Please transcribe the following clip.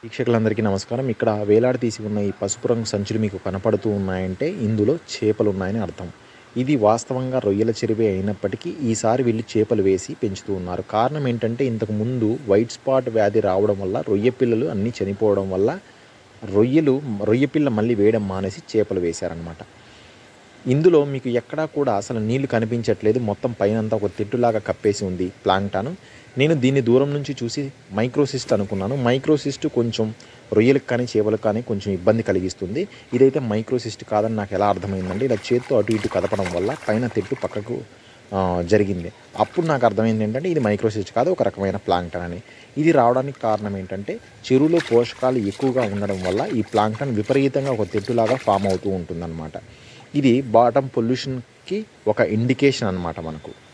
వీక్షకులందరికీ నమస్కారం ఇక్కడ వేలాడదీసి ఉన్న ఈ పసుపు రంగు సంచులు మీకు కనపడుతూ ఉన్నాయంటే ఇందులో చేపలు ఉన్నాయని అర్థం ఇది వాస్తవంగా రొయ్యల చెరువే అయినప్పటికీ ఈసారి వీళ్ళు చేపలు వేసి పెంచుతూ ఉన్నారు కారణం ఏంటంటే ఇంతకు ముందు వైట్ స్పాట్ వ్యాధి రావడం వల్ల రొయ్య పిల్లలు అన్నీ చనిపోవడం వల్ల రొయ్యలు రొయ్య పిల్ల మళ్ళీ వేయడం మానేసి చేపలు వేశారనమాట ఇందులో మీకు ఎక్కడా కూడా అసలు నీళ్లు కనిపించట్లేదు మొత్తం పైన అంతా ఒక తిట్టులాగా కప్పేసి ఉంది ప్లాంటాను నేను దీన్ని దూరం నుంచి చూసి మైక్రోసిస్ట్ అనుకున్నాను మైక్రోసిస్ట్ కొంచెం రొయ్యలకు కానీ చేపలకు కానీ కొంచెం ఇబ్బంది కలిగిస్తుంది ఇదైతే మైక్రోసిస్ట్ కాదని నాకు ఎలా అర్థమైందంటే ఇలా చేత్తో అటు ఇటు కదపడం వల్ల పైన తిట్టు పక్కకు ఆ, జరిగింది అప్పుడు నాకు అర్థమైంది ఏంటంటే ఇది మైక్రోసిస్ట్ కాదు ఒక రకమైన ప్లాంక్టన్ అని ఇది రావడానికి కారణం ఏంటంటే చెరువులో పోషకాలు ఎక్కువగా ఉండడం వల్ల ఈ ప్లాంక్టన్ విపరీతంగా ఒక తిట్టులాగా ఫామ్ అవుతూ ఉంటుందన్నమాట ఇది బాటమ్ పొల్యూషన్కి ఒక ఇండికేషన్ అన్నమాట మనకు